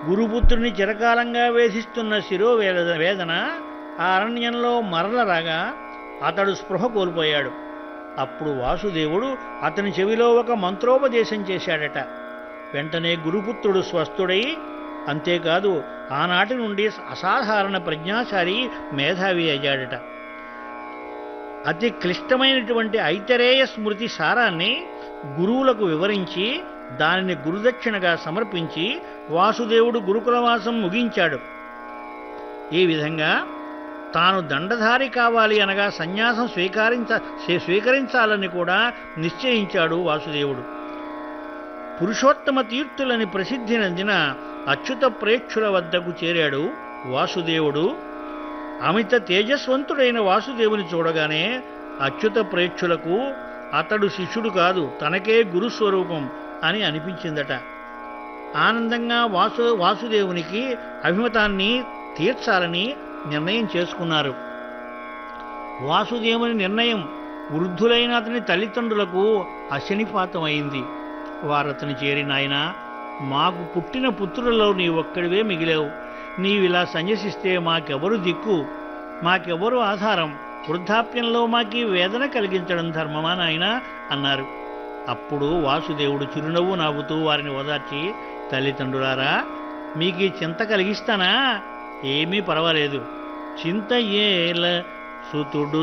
గురుపుత్రుని చిరకాలంగా వేధిస్తున్న శిరో వేద వేదన ఆ అరణ్యంలో మరల రాగా అతడు స్పృహ కోల్పోయాడు అప్పుడు వాసుదేవుడు అతని చెవిలో ఒక మంత్రోపదేశం చేశాడట వెంటనే గురుపుత్రుడు స్వస్థుడై అంతేకాదు ఆనాటి నుండి అసాధారణ ప్రజ్ఞాశాలి మేధావి అయ్యాడట అతి క్లిష్టమైనటువంటి ఐతరేయ స్మృతి సారాన్ని గురువులకు వివరించి దానిని గురుదక్షిణగా సమర్పించి వాసుదేవుడు గురుకులవాసం ముగించాడు ఈ విధంగా తాను దండధారి కావాలి అనగా సన్యాసం స్వీకరించ స్వీ- స్వీకరించాలని కూడా నిశ్చయించాడు వాసుదేవుడు పురుషోత్తమ తీర్థులని ప్రసిద్ధి నందిన అచ్యుత ప్రేక్షుల వద్దకు చేరాడు వాసుదేవుడు అమిత తేజస్వంతుడైన వాసుదేవుని చూడగానే అచ్యుత ప్రేక్షులకు అతడు శిష్యుడు కాదు తనకే గురుస్వరూపం అని అనిపించిందట ఆనందంగా వాసు వాసుదేవునికి అభిమతాన్ని తీర్చాలని నిర్ణయం చేసుకున్నారు వాసుదేవుని నిర్ణయం వృద్ధులైన అతని తల్లిదండ్రులకు అశనిపాతమైంది వారతని చేరి నాయనా మాకు పుట్టిన పుత్రులలో నీ ఒక్కడివే మిగిలావు నీవిలా సన్యసిస్తే మాకెవరు దిక్కు మాకెవరు ఆధారం వృద్ధాప్యంలో మాకి వేదన కలిగించడం ధర్మమా నాయనా అన్నారు అప్పుడు వాసుదేవుడు చిరునవ్వు నవ్వుతూ వారిని ఓదార్చి తల్లిదండ్రులారా మీకు ఈ చింత కలిగిస్తానా ఏమీ పర్వాలేదు చింత ఏల సుతుడు